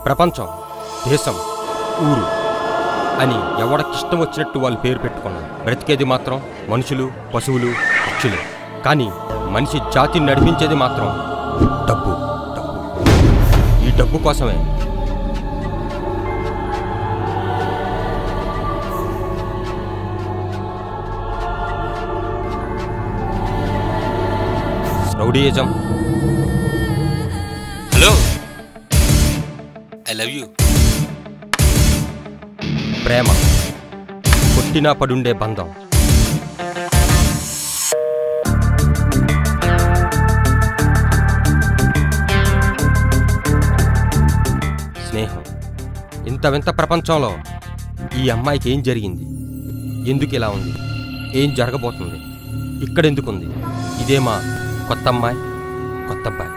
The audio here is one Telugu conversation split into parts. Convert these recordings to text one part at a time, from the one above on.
ప్రపంచం దేశం ఊరు అని ఎవడకిష్టం వచ్చినట్టు వాళ్ళు పేరు పెట్టుకున్నారు బ్రతికేది మాత్రం మనుషులు పశువులు పక్షులు కానీ మనిషి జాతిని నడిపించేది మాత్రం డబ్బు డబ్బు ఈ డబ్బు కోసమే rowdyism hello I love you ప్రేమ కొట్టినా పడుండే బంధం స్నేహం ఇంత వింత ప్రపంచంలో ఈ అమ్మాయికి ఏం జరిగింది ఎందుకు ఇలా ఉంది ఏం జరగబోతుంది ఇక్కడెందుకుంది ఇదే మా కొత్త అమ్మాయి కొత్త అబ్బాయి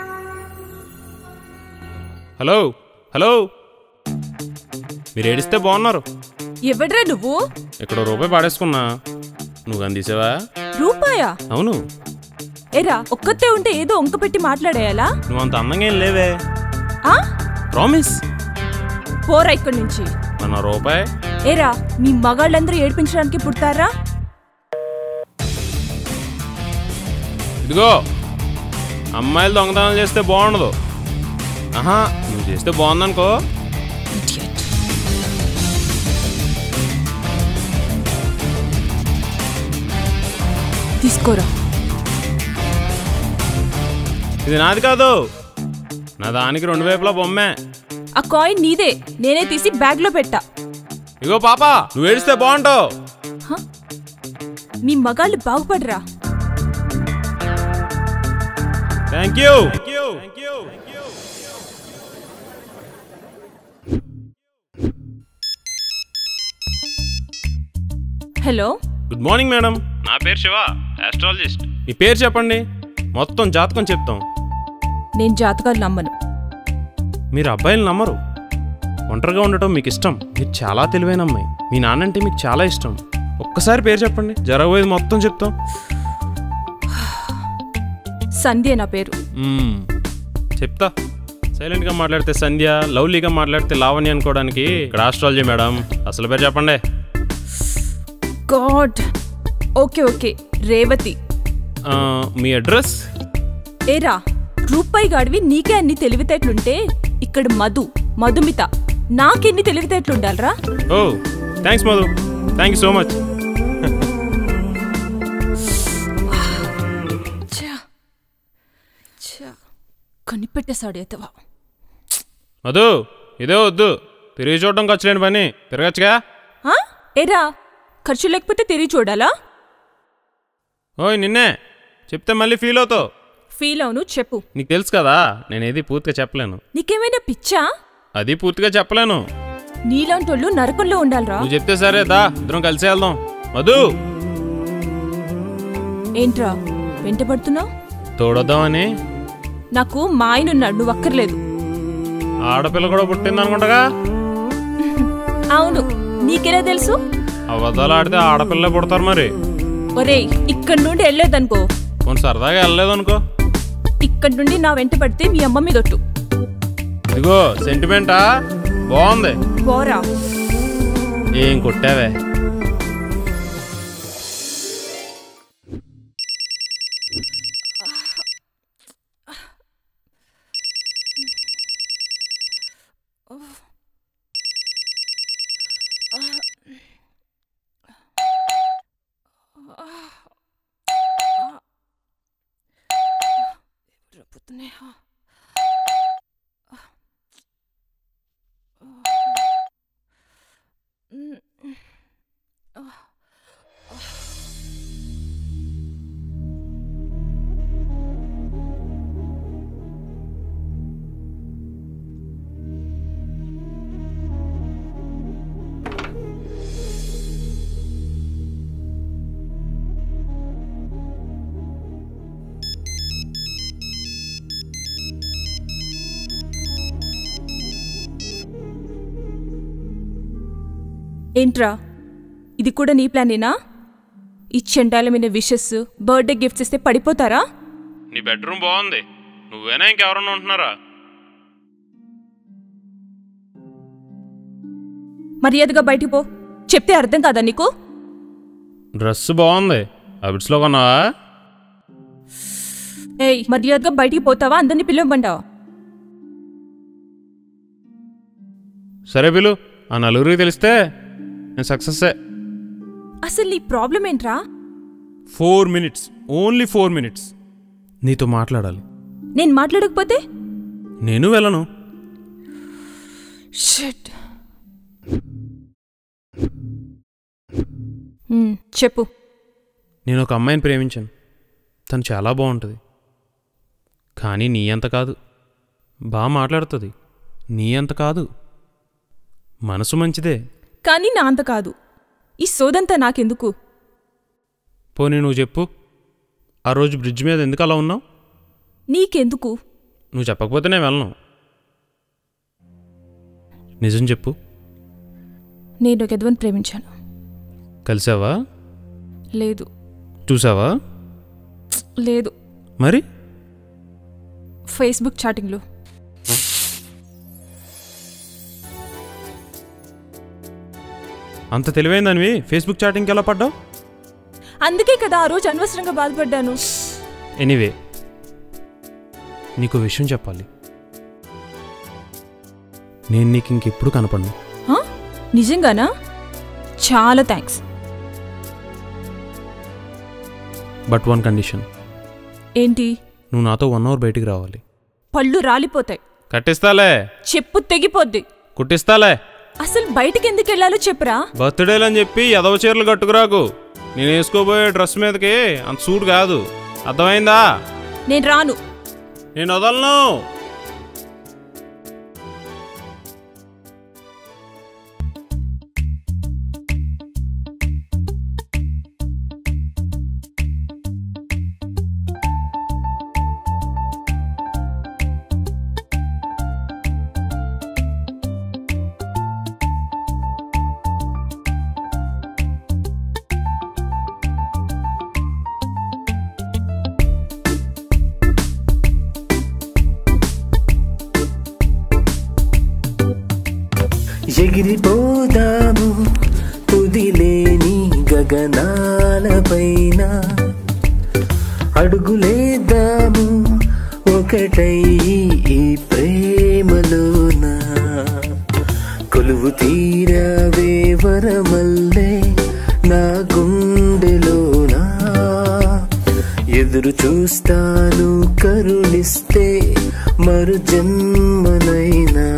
హలో హలో మీరు ఏడిస్తే బాగున్నారు ఎవడ్రా నువ్వు ఇక్కడ రూపాయి పాడేసుకున్నా నువ్వు అందిసావా రూపాయా అవును ఎరా ఒక్కతే ఉంటే ఏదో ఒంక పెట్టి మాట్లాడేయాలా నువ్వు అంత అందంగా ఏం లేవే ఆ ప్రామిస్ పోరా ఇక్కడి నుంచి మన రూపాయి ఏరా మీ మగాళ్ళందరూ ఏడిపించడానికి పుడతారా ఇదిగో అమ్మాయిలు దొంగతనాలు చేస్తే బాగుండదు ఆహా నువ్వు చేస్తే బాగుందనుకో తీసుకోరా ఇది నాది కాదు నా దానికి రెండు వైపులా బొమ్మే ఆ కాయిన్ నీదే నేనే తీసి బ్యాగ్ లో పెట్టా ఇగో పాప నువ్వు ఏడిస్తే బాగుంటావు హ? మీ మగాళ్ళు బాగుపడరా thank you hello good morning madam నా పేరు శివ ఆస్ట్రాలజిస్ట్ మీ పేరు చెప్పండి మొత్తం జాతకం చెప్తాం నేను జాతకాలు నమ్మను మీరు అబ్బాయిలు నమ్మరు ఒంటరిగా ఉండటం మీకు ఇష్టం మీరు చాలా తెలివైన అమ్మాయి మీ నాన్నంటే మీకు చాలా ఇష్టం ఒక్కసారి పేరు చెప్పండి జరగబోయేది మొత్తం చెప్తాం సంధ్య నా పేరు మ్మ్. చెప్తా సైలెంట్గా మాట్లాడితే సంధ్య లవ్లీగా మాట్లాడితే లావణ్య అనుకోవడానికి ఇక్కడ ఆస్ట్రాలజీ మేడం అసలు పేరు చెప్పండి గాడ్ ఓకే ఓకే రేవతి ఆ, మీ అడ్రస్ ఏరా రూపాయి గాడివి నీకే అన్ని తెలివితేటలుంటే ఇక్కడ మధు మధుమిత నాకెన్ని తెలివితేటలుండాలరా ఓ thanks Madhu thank you so much కనిపెట్టేశాడు ఎతవా మధు ఇదే వద్దు తిరిగి చూడడం ఖర్చు లేని పని తిరగచ్చుగా ఆ? ఏరా ఖర్చు లేకపోతే తిరిగి చూడాలా ఓయ్ నిన్నే చెప్తే మళ్ళీ ఫీల్ అవుతావు ఫీల్ అవును చెప్పు నీకు తెలుసు కదా నేనేది పూర్తిగా చెప్పలేను నీకేమైనా పిచ్చా అది పూర్తిగా చెప్పలేను నీలాంటి వాళ్ళు నరకంలో ఉండాలిరా నువ్వు చెప్తే సరే దా ఇద్దరం కలిసి వెళ్దాం మధు ఏంట్రా వెంటబడుతున్నావు తోడొద్దామని నాకు మా ఆయన ఉన్నాడు నువ్వు అక్కర్లేదు ఆడపిల్ల కూడా పుట్టింది అనుకుంటగా అవును నీకెలా తెలుసు అబద్ధాలు ఆడితే ఆడపిల్లే పుడతారు మరి ఒరేయ్ ఇక్కడి నుండి వెళ్ళలేదనుకో కొన్ని సరదాగా వెళ్ళలేదు అనుకో ఇక్కడి నుండి నా వెంట పడితే మీ అమ్మ మీద ఒట్టు ఇదిగో సెంటిమెంటా బాగుంది పోరా ఏం కొట్టావే ఏంట్రా ఇది కూడా నీ ప్లానేనా ఈ చెండాలమైన విషెస్ బర్త్డే గిఫ్ట్స్ ఇస్తే పడిపోతారా నీ బెడ్రూమ్ బాగుంది నువ్వేనా ఇంకెవరన్నా ఉంటున్నారా మర్యాదగా బయటికి పో చెప్తే అర్థం కాదా నీకు డ్రెస్ బాగుంది అబిట్స్లో కొన్నావా ఏయ్ మర్యాదగా బయటికి పోతావా అందరినీ పిలవమంటావా సరే పిలు ఆ నలుగురికి తెలిస్తే నేను సక్సెస్సే అసలు నీ ప్రాబ్లం ఏంట్రా four minutes only four minutes నీతో మాట్లాడాలి నేను మాట్లాడకపోతే నేను వెళ్ళను షట్ మ్, చెప్పు నేను ఒక అమ్మాయిని ప్రేమించాను తను చాలా బాగుంటుంది కానీ నీ అంత కాదు బాగా మాట్లాడుతుంది నీ అంత కాదు మనసు మంచిదే కానీ నా అంత కాదు ఈ సోదంతా నాకెందుకు పోనీ నువ్వు చెప్పు ఆ రోజు బ్రిడ్జ్ మీద ఎందుకు అలా ఉన్నావు నీకెందుకు నువ్వు చెప్పకపోతే నేను వెళ్ళను నిజం చెప్పు నేను ఒక ఎదవని ప్రేమించాను కలిసావా లేదు చూసావా లేదు మరి ఫేస్బుక్ చాటింగ్లో అంత తెలివైందనివి ఫేస్బుక్ చాటింగ్కి ఎలా పడ్డావు అందుకే కదా ఆ రోజు అనవసరంగా బాధపడ్డాను ఎనీవే నీకు విషయం చెప్పాలి నేను నీకు ఇంకెప్పుడు కనపడను హా? నిజంగానా చాలా థ్యాంక్స్ బట్ వన్ కండిషన్ ఏంటి నువ్వు నాతో వన్ అవర్ బయటికి రావాలి పళ్ళు రాలిపోతాయి కట్టిస్తాలే చెప్పు తెగిపోద్ది కుట్టిస్తాలే అసలు బయటికి ఎందుకు వెళ్ళాలో చెప్పరా బర్త్డేలు అని చెప్పి ఎదవ చీరలు కట్టుకురాకు నేను వేసుకోబోయే డ్రెస్ మీదకి అంత సూట్ కాదు అర్థమైందా నేను రాను నేను వదలను ఎగిరిపోదాము తుదిలేని గగనాలపైన అడుగులేద్దాము ఒకటై ఈ ప్రేమలోన కొలువు తీరావే వరమల్లే నా గుండెలోన ఎదురు చూస్తాను కరుణిస్తే మరు జన్మనైనా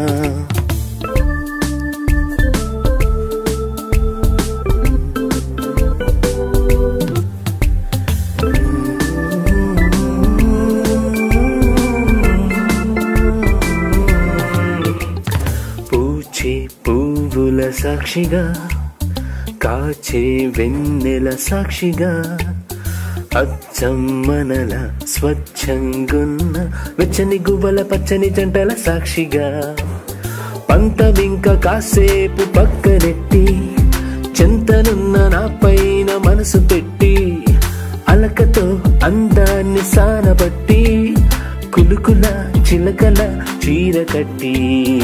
పూచే పువ్వుల సాక్షిగా కాచే వెన్నెల సాక్షిగా అచ్చం మనల స్వచ్ఛంగున్న వెచ్చని గువ్వల పచ్చని జంటల సాక్షిగా పంతమింక కాసేపు పక్కనెట్టి చింతనున్న నా పైన మనసు పెట్టి అలకతో అందాన్ని సానబట్టి కులుకుల చిలకల చీర కట్టి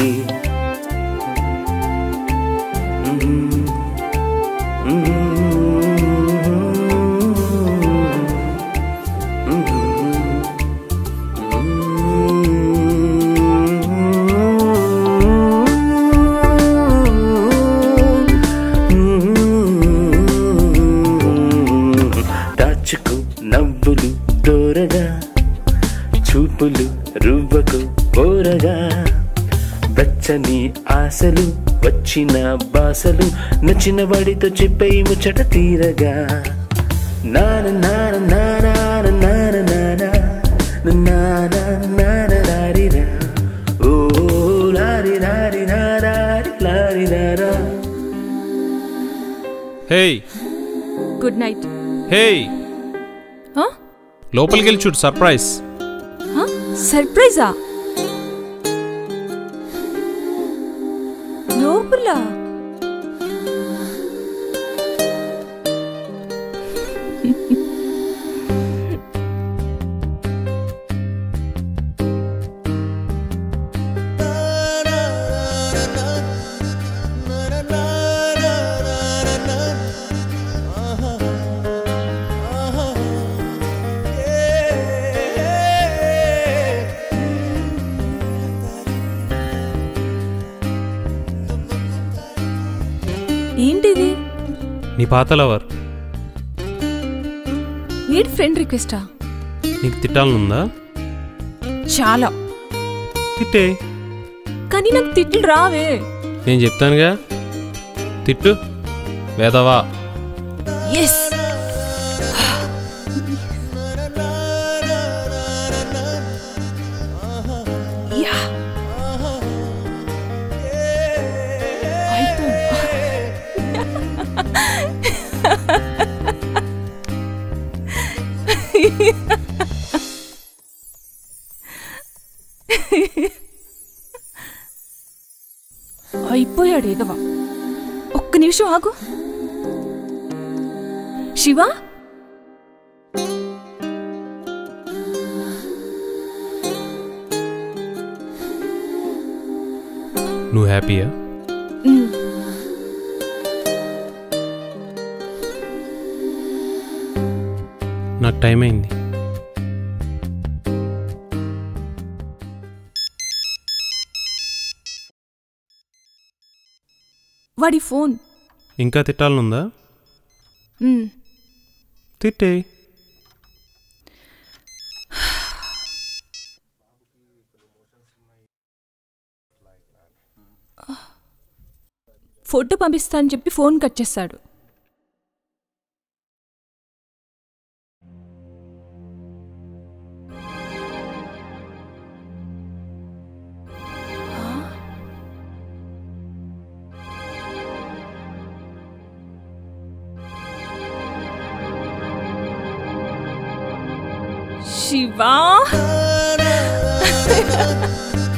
దాచుకు నవ్వులు దూరగా చూపులు రువ్వకు కోరగా వెచ్చని ఆశలు వచ్చిన బాసలు నచ్చిన వాడితో చెప్పే ముచ్చట తీరగా నాన నాన నాన నాన నాన నాన నాన లారిరా ఓ లారి లారి నారారి లారి నారా హేయ్ గుడ్ నైట్ హేయ్ హా? లోపలికి వెళ్ళి చూడు సర్ప్రైజ్ హా? సర్ప్రైజా లోపల నీ పాత లవర్ ఏడు ఫ్రెండ్ రిక్వెస్టా నీకు తిట్టాలనుందా చాలా తిట్టే కానీ నాకు తిట్లు రావే నేను చెప్తానుగా తిట్టు వేదవా ఎస్ యా అయిపోయాడు ఏదవా ఒక్క నిమిషం ఆగు శివ నువ్వు హ్యాపీయా ఉమ్, నాకు టైం అయింది వాడి ఫోన్ ఇంకా తిట్టాలనుందా ఉమ్, తిట్టే ఫోటో పంపిస్తా అని చెప్పి ఫోన్ కట్ చేశాడు శివా